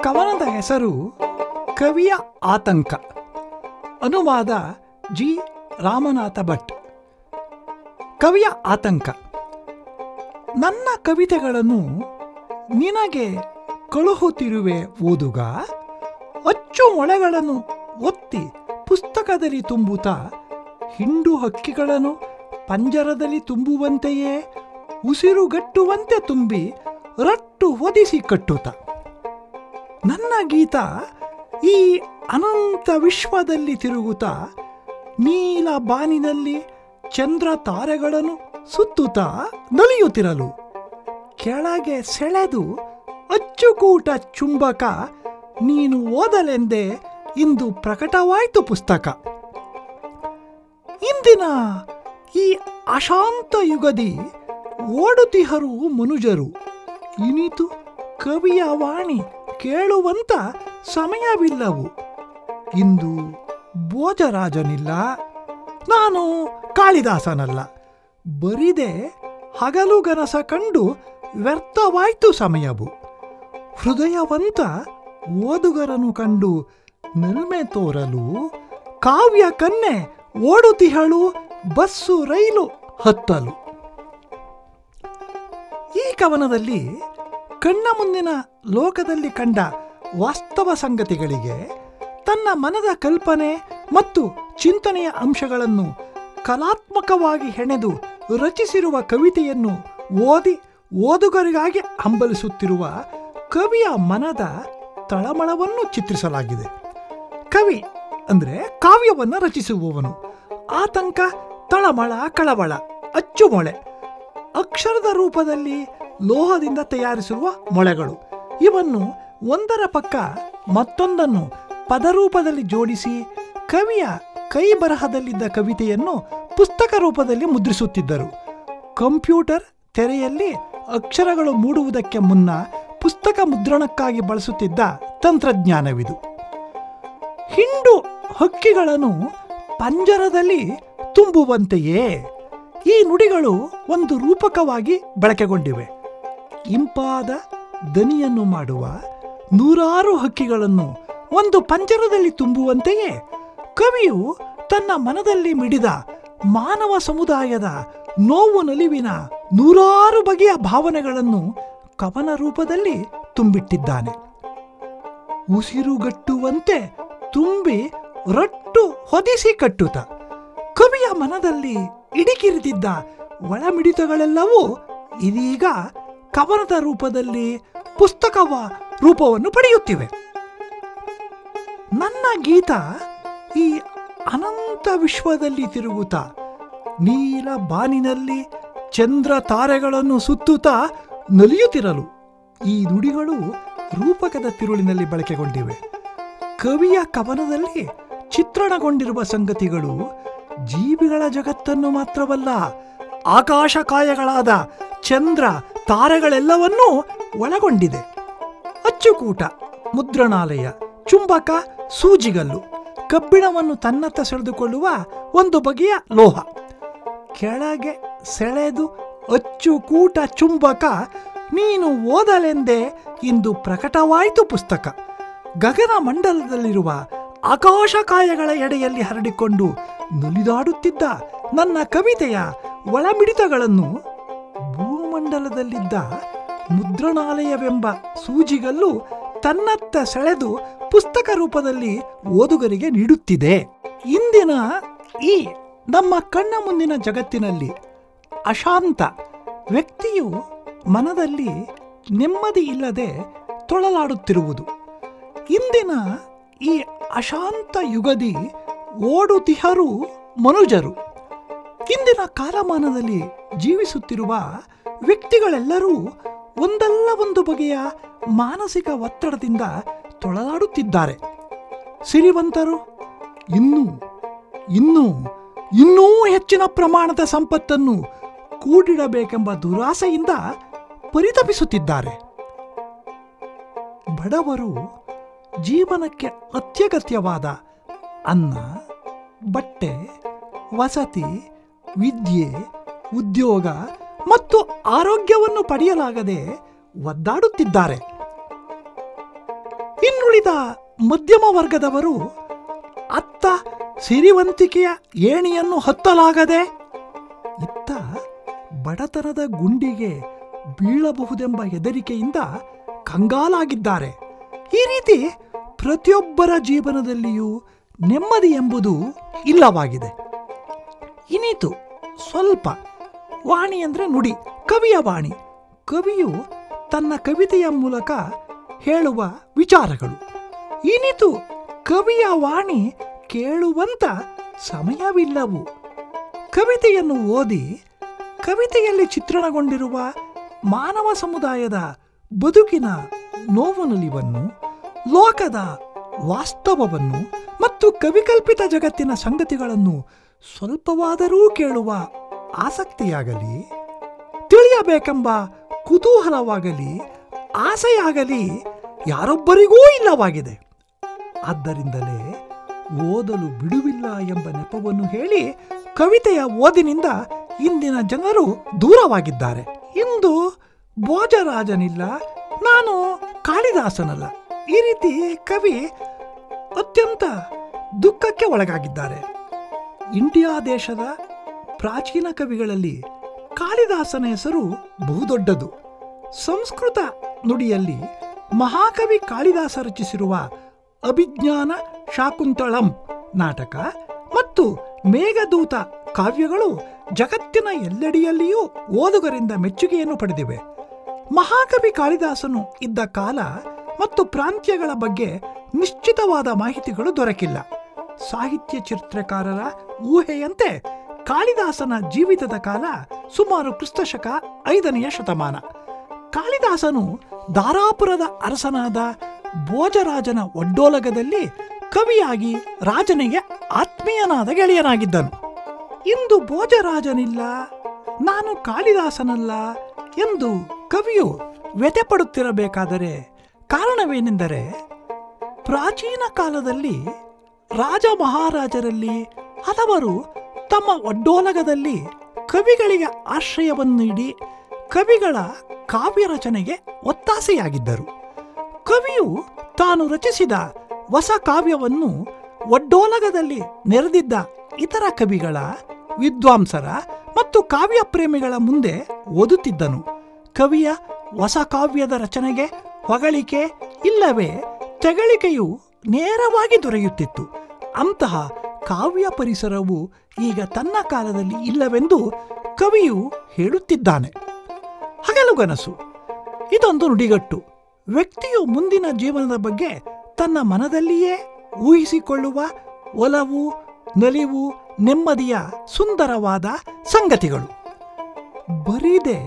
ಕವನದ ಹೆಸರು ಕವಿಯ ಆತಂಕ ಅನುವಾದ ಜಿ ರಾಮನಾಥ ಭಟ್ ಕವಿಯ ಆತಂಕ ನನ್ನ ಕವಿತೆಗಳನ್ನು ನಿನಗೆ ಕಳುಹುತ್ತಿರುವೆ ಓದುಗ ಅಚ್ಚು ಮೊಳೆಗಳನ್ನು ಒತ್ತಿ ಪುಸ್ತಕದಲ್ಲಿ ತುಂಬುತ್ತಾ ಹಿಂಡು ಹಕ್ಕಿಗಳನ್ನು ಪಂಜರದಲ್ಲಿ ತುಂಬುವಂತೆಯೇ ಉಸಿರುಗಟ್ಟುವಂತೆ ತುಂಬಿ ರಟ್ಟು ಹೊದಿಸಿ ಕಟ್ಟುತ್ತ ನನ್ನ ಗೀತ ಈ ಅನಂತ ವಿಶ್ವದಲ್ಲಿ ತಿರುಗುತ್ತಾ ನೀಲ ಬಾನಿನಲ್ಲಿ ಚಂದ್ರ ತಾರೆಗಳನ್ನು ಸುತ್ತುತ್ತಾ ನಲಿಯುತ್ತಿರಲು ಕೆಳಗೆ ಸೆಳೆದು ಅಚ್ಚುಕೂಟ ಚುಂಬಕ ನೀನು ಓದಲೆಂದೇ ಇಂದು ಪ್ರಕಟವಾಯಿತು ಪುಸ್ತಕ ಇಂದಿನ ಈ ಅಶಾಂತ ಯುಗದಿ ಓಡುತಿಹರು ಮನುಜರು ಇನಿತು ಕವಿಯ ವಾಣಿ ಕೇಳುವಂತ ಸಮಯವಿಲ್ಲವು ಇಂದು ಭೋಜರಾಜನಿಲ್ಲ ನಾನು ಕಾಳಿದಾಸನಲ್ಲ ಬರಿದೆ ಹಗಲುಗನಸ ಕಂಡು ವ್ಯರ್ಥವಾಯ್ತು ಸಮಯವು ಹೃದಯವಂತ ಓದುಗರನು ಕಂಡು ನಲ್ಮೆ ತೋರಲು ಕಾವ್ಯ ಕನ್ನೆ ಓಡುತಿಹಳು ಬಸ್ಸು ರೈಲು ಹತ್ತಲು ಈ ಕವನದಲ್ಲಿ ಕಣ್ಣ ಮುಂದಿನ ಲೋಕದಲ್ಲಿ ಕಂಡ ವಾಸ್ತವ ಸಂಗತಿಗಳಿಗೆ ತನ್ನ ಮನದ ಕಲ್ಪನೆ ಮತ್ತು ಚಿಂತನೆಯ ಅಂಶಗಳನ್ನು ಕಲಾತ್ಮಕವಾಗಿ ಹೆಣೆದು ರಚಿಸಿರುವ ಕವಿತೆಯನ್ನು ಓದಿ ಓದುಗರಿಗಾಗಿ ಹಂಬಲಿಸುತ್ತಿರುವ ಕವಿಯ ಮನದ ತಳಮಳವನ್ನು ಚಿತ್ರಿಸಲಾಗಿದೆ ಕವಿ ಅಂದರೆ ಕಾವ್ಯವನ್ನು ರಚಿಸುವವನು ಆತಂಕ ತಳಮಳ ಕಳವಳ ಅಚ್ಚುಮೊಳೆ ಅಕ್ಷರದ ರೂಪದಲ್ಲಿ ಲೋಹದಿಂದ ತಯಾರಿಸುವ ಮೊಳೆಗಳು ಇವನ್ನು ಒಂದರ ಪಕ್ಕ ಮತ್ತೊಂದನ್ನು ಪದರೂಪದಲ್ಲಿ ಜೋಡಿಸಿ ಕವಿಯ ಕೈ ಬರಹದಲ್ಲಿದ್ದ ಕವಿತೆಯನ್ನು ಪುಸ್ತಕ ರೂಪದಲ್ಲಿ ಮುದ್ರಿಸುತ್ತಿದ್ದರು ಕಂಪ್ಯೂಟರ್ ತೆರೆಯಲ್ಲಿ ಅಕ್ಷರಗಳು ಮೂಡುವುದಕ್ಕೆ ಮುನ್ನ ಪುಸ್ತಕ ಮುದ್ರಣಕ್ಕಾಗಿ ಬಳಸುತ್ತಿದ್ದ ತಂತ್ರಜ್ಞಾನವಿದು ಹಿಂಡು ಹಕ್ಕಿಗಳನ್ನು ಪಂಜರದಲ್ಲಿ ತುಂಬುವಂತೆಯೇ ಈ ನುಡಿಗಳು ಒಂದು ರೂಪಕವಾಗಿ ಬಳಕೆಗೊಂಡಿವೆ ಇಂಪಾದ ದನಿಯನ್ನು ಮಾಡುವ ನೂರಾರು ಹಕ್ಕಿಗಳನ್ನು ಒಂದು ಪಂಜರದಲ್ಲಿ ತುಂಬುವಂತೆಯೇ ಕವಿಯು ತನ್ನ ಮನದಲ್ಲಿ ಮಿಡಿದ ಮಾನವ ಸಮುದಾಯದ ನೋವು ನಲಿವಿನ ನೂರಾರು ಬಗೆಯ ಭಾವನೆಗಳನ್ನು ಕವನ ರೂಪದಲ್ಲಿ ತುಂಬಿಟ್ಟಿದ್ದಾನೆ ಉಸಿರುಗಟ್ಟುವಂತೆ ತುಂಬಿ ರಟ್ಟು ಹೊದಿಸಿ ಕಟ್ಟುತ್ತ ಕವಿಯ ಮನದಲ್ಲಿ ಇಡಿಕಿರಿದಿದ್ದ ಒಳಮಿಡಿತಗಳೆಲ್ಲವೂ ಇದೀಗ ಕವನದ ರೂಪದಲ್ಲಿ ಪುಸ್ತಕವ ರೂಪವನ್ನು ಪಡೆಯುತ್ತಿವೆ ನನ್ನ ಗೀತ ಈ ಅನಂತ ವಿಶ್ವದಲ್ಲಿ ತಿರುಗುತ್ತಾ ನೀಲ ಬಾನಿನಲ್ಲಿ ಚಂದ್ರ ತಾರೆಗಳನ್ನು ಸುತ್ತುತ್ತಾ ನಲಿಯುತ್ತಿರಲು ಈ ನುಡಿಗಳು ರೂಪಕದ ತಿರುಳಿನಲ್ಲಿ ಬಳಕೆಗೊಂಡಿವೆ ಕವಿಯ ಕವನದಲ್ಲಿ ಚಿತ್ರಣಗೊಂಡಿರುವ ಸಂಗತಿಗಳು ಜೀವಿಗಳ ಜಗತ್ತನ್ನು ಮಾತ್ರವಲ್ಲ ಆಕಾಶಕಾಯಗಳಾದ ಚಂದ್ರ ತಾರೆಗಳೆಲ್ಲವನ್ನೂ ಒಳಗೊಂಡಿದೆ ಅಚ್ಚುಕೂಟ ಮುದ್ರಣಾಲಯ ಚುಂಬಕ ಸೂಜಿಗಲ್ಲು ಕಬ್ಬಿಣವನ್ನು ತನ್ನತ್ತ ಸೆಳೆದುಕೊಳ್ಳುವ ಒಂದು ಬಗೆಯ ಲೋಹ ಕೆಳಗೆ ಸೆಳೆದು ಅಚ್ಚುಕೂಟ ಚುಂಬಕ ನೀನು ಓದಲೆಂದೇ ಇಂದು ಪ್ರಕಟವಾಯಿತು ಪುಸ್ತಕ ಗಗನ ಮಂಡಲದಲ್ಲಿರುವ ಆಕಾಶಕಾಯಗಳ ಎಡೆಯಲ್ಲಿ ಹರಡಿಕೊಂಡು ನುಲಿದಾಡುತ್ತಿದ್ದ ನನ್ನ ಕವಿತೆಯ ಒಳಮಿಡಿತಗಳನ್ನು ಭೂಮಂಡಲದಲ್ಲಿದ್ದ ಮುದ್ರಣಾಲಯವೆಂಬ ಸೂಜಿಗಲ್ಲು ತನ್ನತ್ತ ಸೆಳೆದು ಪುಸ್ತಕ ರೂಪದಲ್ಲಿ ಓದುಗರಿಗೆ ನೀಡುತ್ತಿದೆ ಇಂದಿನ ಈ ನಮ್ಮ ಕಣ್ಣ ಮುಂದಿನ ಜಗತ್ತಿನಲ್ಲಿ ಅಶಾಂತ ವ್ಯಕ್ತಿಯು ಮನದಲ್ಲಿ ನೆಮ್ಮದಿ ಇಲ್ಲದೆ ತೊಳಲಾಡುತ್ತಿರುವುದು ಇಂದಿನ ಈ ಅಶಾಂತ ಯುಗದಿ ಓಡುತಿಹರು ಮನುಜರು ಇಂದಿನ ಕಾಲಮಾನದಲ್ಲಿ ಜೀವಿಸುತ್ತಿರುವ ವ್ಯಕ್ತಿಗಳೆಲ್ಲರೂ ಒಂದಲ್ಲ ಒಂದು ಬಗೆಯ ಮಾನಸಿಕ ಒತ್ತಡದಿಂದ ತೊಳಲಾಡುತ್ತಿದ್ದಾರೆ ಸಿರಿವಂತರು ಇನ್ನೂ ಇನ್ನೂ ಇನ್ನೂ ಹೆಚ್ಚಿನ ಪ್ರಮಾಣದ ಸಂಪತ್ತನ್ನು ಕೂಡಿಡಬೇಕೆಂಬ ದುರಾಸೆಯಿಂದ ಪರಿತಪಿಸುತ್ತಿದ್ದಾರೆ ಬಡವರು ಜೀವನಕ್ಕೆ ಅತ್ಯಗತ್ಯವಾದ ಅನ್ನ ಬಟ್ಟೆ ವಸತಿ ವಿದ್ಯೆ ಉದ್ಯೋಗ ಮತ್ತು ಆರೋಗ್ಯವನ್ನು ಪಡೆಯಲಾಗದೆ ಒದ್ದಾಡುತ್ತಿದ್ದಾರೆ ಇನ್ನುಳಿದ ಮಧ್ಯಮ ವರ್ಗದವರು ಅತ್ತ ಸಿರಿವಂತಿಕೆಯ ಏಣಿಯನ್ನು ಹತ್ತಲಾಗದೆ ಇತ್ತ ಬಡತನದ ಗುಂಡಿಗೆ ಬೀಳಬಹುದೆಂಬ ಹೆದರಿಕೆಯಿಂದ ಕಂಗಾಲಾಗಿದ್ದಾರೆ ಈ ರೀತಿ ಪ್ರತಿಯೊಬ್ಬರ ಜೀವನದಲ್ಲಿಯೂ ನೆಮ್ಮದಿ ಎಂಬುದು ಇಲ್ಲವಾಗಿದೆ ಇನಿತು ಸ್ವಲ್ಪ ವಾಣಿ ಅಂದರೆ ನುಡಿ ಕವಿಯ ವಾಣಿ ಕವಿಯು ತನ್ನ ಕವಿತೆಯ ಮೂಲಕ ಹೇಳುವ ವಿಚಾರಗಳು ಇನಿತು ಕವಿಯ ವಾಣಿ ಕೇಳುವಂತ ಸಮಯವಿಲ್ಲವು ಕವಿತೆಯನ್ನು ಓದಿ ಕವಿತೆಯಲ್ಲಿ ಚಿತ್ರಣಗೊಂಡಿರುವ ಮಾನವ ಸಮುದಾಯದ ಬದುಕಿನ ನೋವು ನಲಿವನ್ನು ಲೋಕದ ವಾಸ್ತವವನ್ನು ಮತ್ತು ಕವಿಕಲ್ಪಿತ ಜಗತ್ತಿನ ಸಂಗತಿಗಳನ್ನು ಸ್ವಲ್ಪವಾದರೂ ಕೇಳುವ ಆಸಕ್ತಿಯಾಗಲಿ ತಿಳಿಯಬೇಕೆಂಬ ಕುತೂಹಲವಾಗಲಿ ಆಸೆಯಾಗಲಿ ಯಾರೊಬ್ಬರಿಗೂ ಇಲ್ಲವಾಗಿದೆ ಆದ್ದರಿಂದಲೇ ಓದಲು ಬಿಡುವಿಲ್ಲ ಎಂಬ ನೆಪವನ್ನು ಹೇಳಿ ಕವಿತೆಯ ಓದಿನಿಂದ ಇಂದಿನ ಜನರು ದೂರವಾಗಿದ್ದಾರೆ ಇಂದು ಭೋಜರಾಜನಿಲ್ಲ ನಾನು ಕಾಳಿದಾಸನಲ್ಲ ಈ ರೀತಿ ಕವಿ ಅತ್ಯಂತ ದುಃಖಕ್ಕೆ ಒಳಗಾಗಿದ್ದಾರೆ ಇಂಡಿಯಾ ದೇಶದ ಪ್ರಾಚೀನ ಕವಿಗಳಲ್ಲಿ ಕಾಳಿದಾಸನ ಹೆಸರು ಬಹುದೊಡ್ಡದು ಸಂಸ್ಕೃತ ನುಡಿಯಲ್ಲಿ ಮಹಾಕವಿ ಕಾಳಿದಾಸ ರಚಿಸಿರುವ ಅಭಿಜ್ಞಾನ ಶಾಕುಂತಳಂ ನಾಟಕ ಮತ್ತು ಮೇಘದೂತ ಕಾವ್ಯಗಳು ಜಗತ್ತಿನ ಎಲ್ಲೆಡೆಯಲ್ಲಿಯೂ ಓದುಗರಿಂದ ಮೆಚ್ಚುಗೆಯನ್ನು ಪಡೆದಿವೆ ಮಹಾಕವಿ ಕಾಳಿದಾಸನು ಇದ್ದ ಕಾಲ ಮತ್ತು ಪ್ರಾಂತ್ಯಗಳ ಬಗ್ಗೆ ನಿಶ್ಚಿತವಾದ ಮಾಹಿತಿಗಳು ದೊರಕಿಲ್ಲ ಸಾಹಿತ್ಯ ಚಿತ್ರಕಾರರ ಊಹೆಯಂತೆ ಕಾಳಿದಾಸನ ಜೀವಿತದ ಕಾಲ ಸುಮಾರು ಕ್ರಿಸ್ತಶಕ ಐದನೆಯ ಶತಮಾನ ಕಾಳಿದಾಸನು ದಾರಾಪುರದ ಅರಸನಾದ ಭೋಜರಾಜನ ಒಡ್ಡೋಲಗದಲ್ಲಿ ಕವಿಯಾಗಿ ರಾಜನಿಗೆ ಆತ್ಮೀಯನಾದ ಗೆಳೆಯನಾಗಿದ್ದನು ಇಂದು ಭೋಜರಾಜನಿಲ್ಲ ನಾನು ಕಾಳಿದಾಸನಲ್ಲ ಎಂದು ಕವಿಯು ವ್ಯಥೆಪಡುತ್ತಿರಬೇಕಾದರೆ ಕಾರಣವೇನೆಂದರೆ ಪ್ರಾಚೀನ ಕಾಲದಲ್ಲಿ ರಾಜ ಮಹಾರಾಜರಲ್ಲಿ ಹಲವರು ತಮ್ಮ ಒಡ್ಡೋಲಗದಲ್ಲಿ ಕವಿಗಳಿಗೆ ಆಶ್ರಯವನ್ನು ನೀಡಿ ಕವಿಗಳ ಕಾವ್ಯ ರಚನೆಗೆ ಒತ್ತಾಸೆಯಾಗಿದ್ದರು ಕವಿಯು ತಾನು ರಚಿಸಿದ ಹೊಸ ಕಾವ್ಯವನ್ನು ಒಡ್ಡೋಲಗದಲ್ಲಿ ನೆರೆದಿದ್ದ ಇತರ ಕವಿಗಳ ವಿದ್ವಾಂಸರ ಮತ್ತು ಕಾವ್ಯ ಪ್ರೇಮಿಗಳ ಮುಂದೆ ಓದುತ್ತಿದ್ದನು ಕವಿಯ ಹೊಸ ಕಾವ್ಯದ ರಚನೆಗೆ ಹೊಗಳಿಕೆ ಇಲ್ಲವೇ ತೆಗಳಿಕೆಯು ನೇರವಾಗಿ ದೊರೆಯುತ್ತಿತ್ತು ಅಂತಹ ಕಾವ್ಯ ಪರಿಸರವು ಈಗ ತನ್ನ ಕಾಲದಲ್ಲಿ ಇಲ್ಲವೆಂದು ಕವಿಯು ಹೇಳುತ್ತಿದ್ದಾನೆ ಹಗಲುಗನಸು ಇದೊಂದು ನುಡಿಗಟ್ಟು ವ್ಯಕ್ತಿಯು ಮುಂದಿನ ಜೀವನದ ಬಗ್ಗೆ ತನ್ನ ಮನದಲ್ಲಿಯೇ ಊಹಿಸಿಕೊಳ್ಳುವ ಒಲವು ನಲಿವು ನೆಮ್ಮದಿಯ ಸುಂದರವಾದ ಸಂಗತಿಗಳು ಬರಿದೆ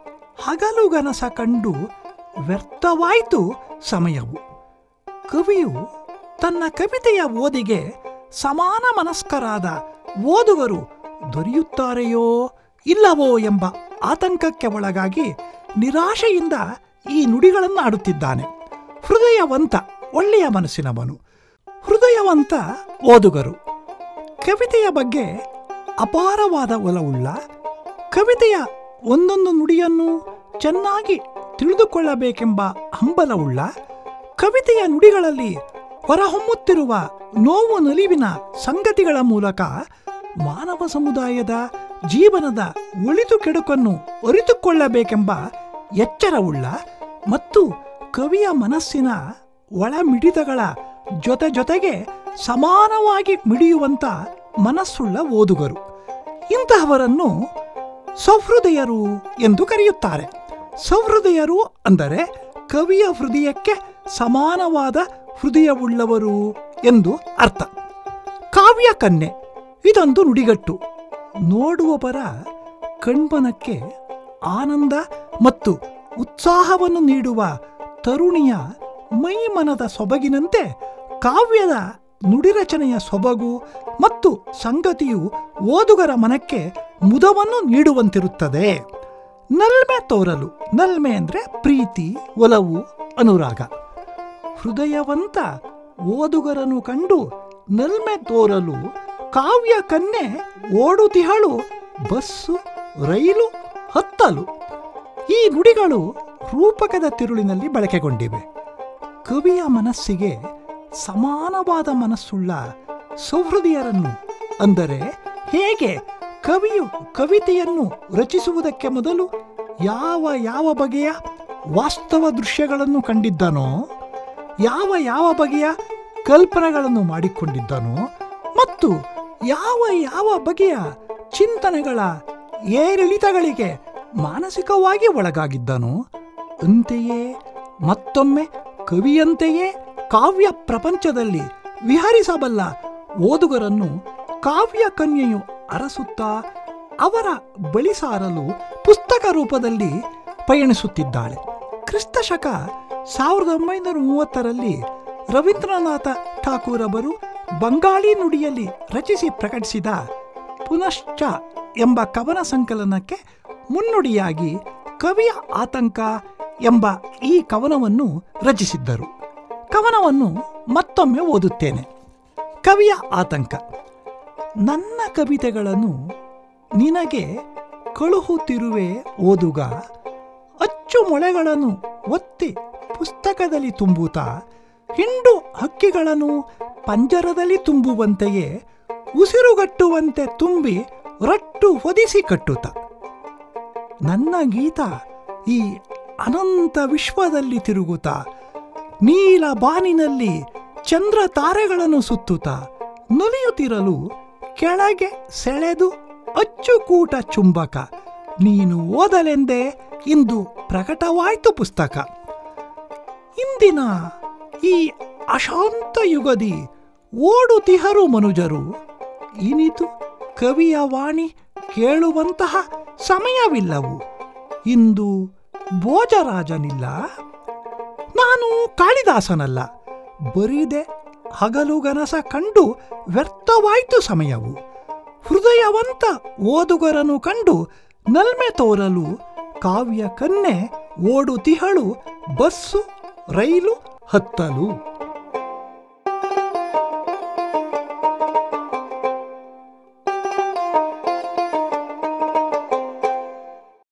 ಹಗಲುಗನಸ ಕಂಡು ವ್ಯರ್ಥವಾಯಿತು ಸಮಯವು ಕವಿಯು ತನ್ನ ಕವಿತೆಯ ಓದಿಗೆ ಸಮಾನ ಮನಸ್ಕರಾದ ಓದುಗರು ದೊರೆಯುತ್ತಾರೆಯೋ ಇಲ್ಲವೋ ಎಂಬ ಆತಂಕಕ್ಕೆ ಒಳಗಾಗಿ ನಿರಾಶೆಯಿಂದ ಈ ನುಡಿಗಳನ್ನು ಆಡುತ್ತಿದ್ದಾನೆ ಹೃದಯವಂತ ಒಳ್ಳೆಯ ಮನಸ್ಸಿನವನು ಹೃದಯವಂತ ಓದುಗರು ಕವಿತೆಯ ಬಗ್ಗೆ ಅಪಾರವಾದ ಒಲವುಳ್ಳ ಕವಿತೆಯ ಒಂದೊಂದು ನುಡಿಯನ್ನು ಚೆನ್ನಾಗಿ ತಿಳಿದುಕೊಳ್ಳಬೇಕೆಂಬ ಹಂಬಲವುಳ್ಳ ಕವಿತೆಯ ನುಡಿಗಳಲ್ಲಿ ಹೊರಹೊಮ್ಮುತ್ತಿರುವ ನೋವು ನಲಿವಿನ ಸಂಗತಿಗಳ ಮೂಲಕ ಮಾನವ ಸಮುದಾಯದ ಜೀವನದ ಒಳಿತು ಕೆಡುಕನ್ನು ಅರಿತುಕೊಳ್ಳಬೇಕೆಂಬ ಎಚ್ಚರವುಳ್ಳ ಮತ್ತು ಕವಿಯ ಮನಸ್ಸಿನ ಒಳ ಮಿಡಿತಗಳ ಜೊತೆ ಜೊತೆಗೆ ಸಮಾನವಾಗಿ ಮಿಡಿಯುವಂತ ಮನಸ್ಸುಳ್ಳ ಓದುಗರು ಇಂತಹವರನ್ನು ಸಹೃದಯರು ಎಂದು ಕರೆಯುತ್ತಾರೆ ಸಹೃದಯರು ಅಂದರೆ ಕವಿಯ ಹೃದಯಕ್ಕೆ ಸಮಾನವಾದ ಹೃದಯವುಳ್ಳವರು ಎಂದು ಅರ್ಥ ಕಾವ್ಯ ಕನ್ಯೆ ಇದೊಂದು ನುಡಿಗಟ್ಟು ನೋಡುವವರ ಕಣ್ಮನಕ್ಕೆ ಆನಂದ ಮತ್ತು ಉತ್ಸಾಹವನ್ನು ನೀಡುವ ತರುಣಿಯ ಮೈಮನದ ಸೊಬಗಿನಂತೆ ಕಾವ್ಯದ ನುಡಿರಚನೆಯ ಸೊಬಗು ಮತ್ತು ಸಂಗತಿಯು ಓದುಗರ ಮನಕ್ಕೆ ಮುದವನ್ನು ನೀಡುವಂತಿರುತ್ತದೆ ನಲ್ಮೆ ತೋರಲು ನಲ್ಮೆ ಅಂದರೆ ಪ್ರೀತಿ ಒಲವು ಅನುರಾಗ ಹೃದಯವಂತ ಓದುಗರನು ಕಂಡು ನಲ್ಮೆ ತೋರಲು ಕಾವ್ಯ ಕನ್ಯೆ ಓಡುತಿಹಳು ಬಸ್ಸು ರೈಲು ಹತ್ತಲು ಈ ನುಡಿಗಳು ರೂಪಕದ ತಿರುಳಿನಲ್ಲಿ ಬಳಕೆಗೊಂಡಿವೆ ಕವಿಯ ಮನಸ್ಸಿಗೆ ಸಮಾನವಾದ ಮನಸ್ಸುಳ್ಳ ಸೌಹೃದಯರನ್ನು ಅಂದರೆ ಹೇಗೆ ಕವಿಯು ಕವಿತೆಯನ್ನು ರಚಿಸುವುದಕ್ಕೆ ಮೊದಲು ಯಾವ ಯಾವ ಬಗೆಯ ವಾಸ್ತವ ದೃಶ್ಯಗಳನ್ನು ಕಂಡಿದ್ದನೋ ಯಾವ ಯಾವ ಬಗೆಯ ಕಲ್ಪನೆಗಳನ್ನು ಮಾಡಿಕೊಂಡಿದ್ದನೋ ಮತ್ತು ಯಾವ ಯಾವ ಬಗೆಯ ಚಿಂತನೆಗಳ ಏರಿಳಿತಗಳಿಗೆ ಮಾನಸಿಕವಾಗಿ ಒಳಗಾಗಿದ್ದನೋ ಅಂತೆಯೇ ಮತ್ತೊಮ್ಮೆ ಕವಿಯಂತೆಯೇ ಕಾವ್ಯ ಪ್ರಪಂಚದಲ್ಲಿ ವಿಹರಿಸಬಲ್ಲ ಓದುಗರನ್ನು ಕಾವ್ಯ ಕನ್ಯೆಯು ಅರಸುತ್ತಾ ಅವರ ಬಳಿ ಸಾರಲು ಪುಸ್ತಕ ರೂಪದಲ್ಲಿ ಪಯಣಿಸುತ್ತಿದ್ದಾಳೆ ಕ್ರಿಸ್ತ ಶಕ ಸಾವಿರದ ಒಂಬೈನೂರ ಮೂವತ್ತರಲ್ಲಿ ರವೀಂದ್ರನಾಥ ಠಾಕೂರ್ ಅವರು ಬಂಗಾಳಿ ನುಡಿಯಲ್ಲಿ ರಚಿಸಿ ಪ್ರಕಟಿಸಿದ ಪುನಶ್ಚ ಎಂಬ ಕವನ ಸಂಕಲನಕ್ಕೆ ಮುನ್ನುಡಿಯಾಗಿ ಕವಿಯ ಆತಂಕ ಎಂಬ ಈ ಕವನವನ್ನು ರಚಿಸಿದ್ದರು ಕವನವನ್ನು ಮತ್ತೊಮ್ಮೆ ಓದುತ್ತೇನೆ ಕವಿಯ ಆತಂಕ ನನ್ನ ಕವಿತೆಗಳನ್ನು ನಿನಗೆ ಕಳುಹುತ್ತಿರುವೆ ಓದುಗ ಅಚ್ಚು ಮೊಳೆಗಳನ್ನು ಒತ್ತಿ ಪುಸ್ತಕದಲ್ಲಿ ತುಂಬುತ್ತಾ ಹಿಂಡು ಹಕ್ಕಿಗಳನ್ನು ಪಂಜರದಲ್ಲಿ ತುಂಬುವಂತೆಯೇ ಉಸಿರುಗಟ್ಟುವಂತೆ ತುಂಬಿ ರಟ್ಟು ಹೊದಿಸಿ ಕಟ್ಟುತ್ತ ನನ್ನ ಗೀತ ಈ ಅನಂತ ವಿಶ್ವದಲ್ಲಿ ತಿರುಗುತ್ತಾ ನೀಲ ಬಾನಿನಲ್ಲಿ ಚಂದ್ರ ತಾರೆಗಳನ್ನು ಸುತ್ತುತ್ತಾ ನಲಿಯುತ್ತಿರಲು ಕೆಳಗೆ ಸೆಳೆದು ಅಚ್ಚುಕೂಟ ಚುಂಬಕ ನೀನು ಓದಲೆಂದೇ ಇಂದು ಪ್ರಕಟವಾಯ್ತು ಪುಸ್ತಕ ಇಂದಿನ ಈ ಅಶಾಂತ ಯುಗದಿ ಓಡುತಿಹರು ಮನುಜರು ಇನಿತು ಕವಿಯ ವಾಣಿ ಕೇಳುವಂತಹ ಸಮಯವಿಲ್ಲವು ಇಂದು ಭೋಜರಾಜನಿಲ್ಲ ನಾನು ಕಾಳಿದಾಸನಲ್ಲ ಬರಿದೆ ಹಗಲುಗನಸ ಕಂಡು ವ್ಯರ್ಥವಾಯ್ತು ಸಮಯವು ಹೃದಯವಂತ ಓದುಗರನು ಕಂಡು ನಲ್ಮೆ ತೋರಲು ಕಾವ್ಯ ಕನ್ನೆ ಓಡುತಿಹಳು ಬಸ್ಸು ರೈಲು ಹತ್ತಲು